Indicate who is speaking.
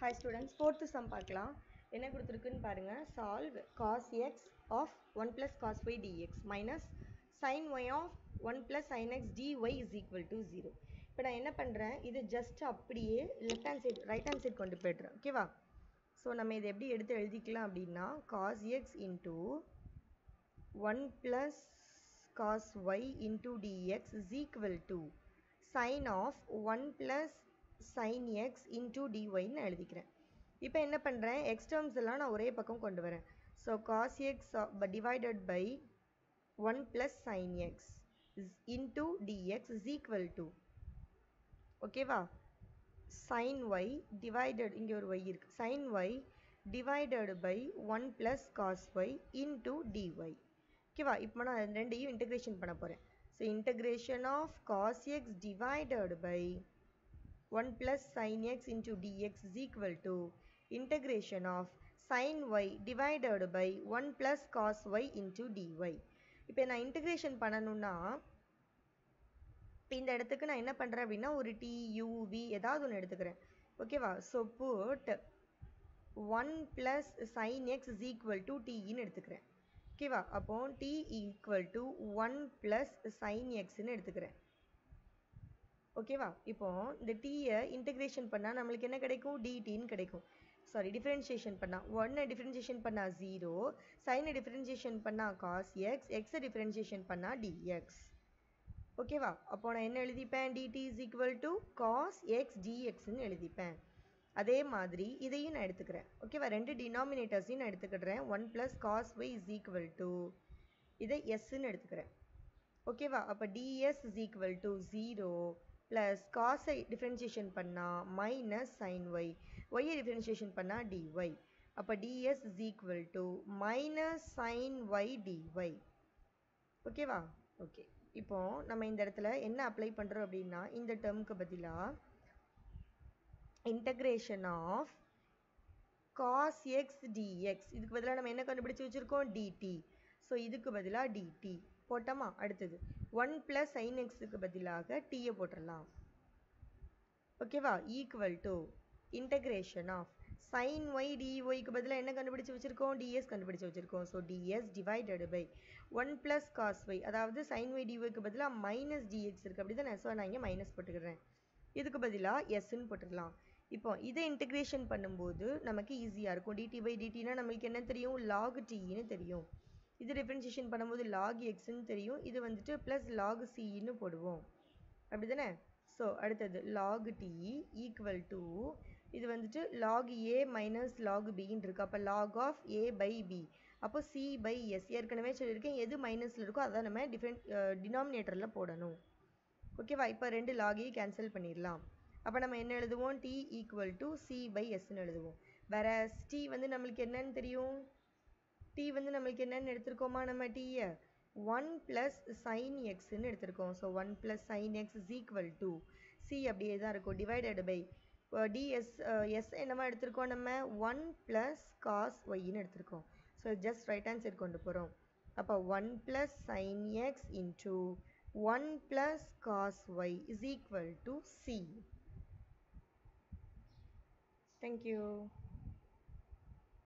Speaker 1: Hi students fourth some பார்க்கலாம் என்ன கொடுத்துருக்குன்னு பாருங்கள் solve cos x of one plus cos y dx minus sin y of one plus sin x dy is equal to zero இப்போ நான் என்ன பண்ணுறேன் இது ஜஸ்ட் அப்படியே left hand side right hand side கொண்டு போய்ட்றேன் ஓகேவா ஸோ நம்ம இதை எப்படி எடுத்து எழுதிக்கலாம் அப்படின்னா cos x into one plus cos y into dx is equal to sin of one plus sin x into டிஒய்னு எழுதிக்கிறேன் இப்போ என்ன பண்ணுறேன் எக்ஸ் டேர்ம்ஸ் எல்லாம் நான் ஒரே பக்கம் கொண்டு வரேன் so cos x divided by one plus sin x into dx is equal to ஓகேவா சைன் ஒய் டிவைடட் இங்கே ஒரு ஒய் இருக்குது sin y divided by one plus cos y into dy ஓகேவா இப்போ நான் ரெண்டையும் இன்டகிரேஷன் பண்ண போகிறேன் so integration of cos x divided by 1 plus sin x into dx is equal to integration of sin y divided by 1 plus cos y into dy. இப்போ நான் integration பண்ணணும்னா இந்த இடத்துக்கு நான் என்ன பண்ணுறேன் அப்படின்னா ஒரு டி யூவி ஏதாவது ஒன்று எடுத்துக்கிறேன் ஓகேவா so put one plus sin x is equal to டின்னு எடுத்துக்கிறேன் ஓகேவா அப்போ t equal to one plus sin எக்ஸ்ன்னு எடுத்துக்கிறேன் ஓகேவா இப்போ இந்த டீயை இன்டகிரேஷன் பண்ணால் நம்மளுக்கு என்ன கிடைக்கும் டிடின்னு கிடைக்கும் சாரி டிஃப்ரென்ஷியேஷன் பண்ணால் ஒன்னை டிஃப்ரென்ஷியேஷன் பண்ணால் ஜீரோ சைனை டிஃப்ரென்ஷியேஷன் பண்ணால் காஸ் எக்ஸ் எக்ஸை டிஃப்ரென்ஷியேஷன் பண்ணால் டிஎக்ஸ் ஓகேவா அப்போ நான் என்ன எழுதிப்பேன் dt is equal to cos x டிஎக்ஸ்ன்னு எழுதிப்பேன் அதே மாதிரி இதையும் நான் எடுத்துக்கிறேன் ஓகேவா ரெண்டு டினாமினேட்டர்ஸையும் நான் எடுத்துக்கிடுறேன் one plus cos y is equal to இதை எஸ்ன்னு எடுத்துக்கிறேன் ஓகேவா அப்போ ds is equal to zero plus காஸை டிஃப்ரென்ஷியேஷன் பண்ணால் மைனஸ் சைன் ஒய் ஒய்யை டிஃப்ரென்ஷியேஷன் பண்ணால் டிஒய் அப்போ ds is equal to minus sin y dy ஓகேவா ஓகே இப்போ நம்ம இந்த இடத்துல என்ன அப்ளை பண்ணுறோம் அப்படின்னா இந்த டேர்முக்கு பதிலாக integration of cos x dx இதுக்கு பதிலாக நம்ம என்ன கண்டுபிடிச்சி வச்சுருக்கோம் டிடி ஸோ இதுக்கு பதிலாக டிடி போட்டோமா அடுத்தது ஒன் ப்ளஸ் சைன் எக்ஸுக்கு பதிலாக டீயை போட்டுடலாம் ஓகேவா equal to integration of sin y டிஒய்க்கு பதிலாக என்ன கண்டுபிடிச்சி வச்சுருக்கோம் டிஎஸ் கண்டுபிடிச்சி வச்சுருக்கோம் so ds divided by one plus cos y அதாவது சைன் ஒய் டிஒய்க்கு பதிலாக மைனஸ் டிஎக்ஸ் இருக்குது அப்படி தானே ஸோ நான் இங்கே மைனஸ் போட்டுக்கிறேன் இதுக்கு பதிலாக எஸ்ன்னு போட்டுடலாம் இப்போ இதை இன்டகிரேஷன் பண்ணும்போது நமக்கு ஈஸியாக இருக்கும் டிடி பை டிடினா நம்மளுக்கு என்ன தெரியும் லாக் டின்னு தெரியும் இது டிஃப்ரென்ஷியேஷன் பண்ணும்போது லாக் எக்ஸ்ன்னு தெரியும் இது வந்துட்டு ப்ளஸ் லாக் சின்னு போடுவோம் அப்படி தானே ஸோ அடுத்தது லாக் டி ஈக்குவல் டு இது வந்துட்டு லாக் ஏ மைனஸ் லாக் பின்னு இருக்குது அப்போ log of a by b அப்போ சி பை எஸ் ஏற்கனவே சொல்லியிருக்கேன் எது மைனஸில் இருக்கோ அதான் நம்ம டிஃப்ரெண்ட் டினாமினேட்டரில் போடணும் ஓகேவா இப்போ ரெண்டு லாகையும் கேன்சல் பண்ணிடலாம் அப்போ நம்ம என்ன எழுதுவோம் t equal to c by எஸ்ன்னு எழுதுவோம் வேற டி வந்து நம்மளுக்கு என்னன்னு தெரியும் டி வந்து நம்மளுக்கு என்னென்னு எடுத்திருக்கோமா நம்ம டீயை ஒன் ப்ளஸ் சைன் எக்ஸ்ன்னு எடுத்திருக்கோம் so one plus sin x is equal to c அப்படியே தான் இருக்கும் டிவைடட் பை டிஎஸ் எஸ் என்னமா எடுத்திருக்கோம் நம்ம ஒன் ப்ளஸ் காஸ் ஒய்ன்னு எடுத்திருக்கோம் so just right hand side கொண்டு போகிறோம் அப்போ one plus sin x into one plus cos y is equal to c thank you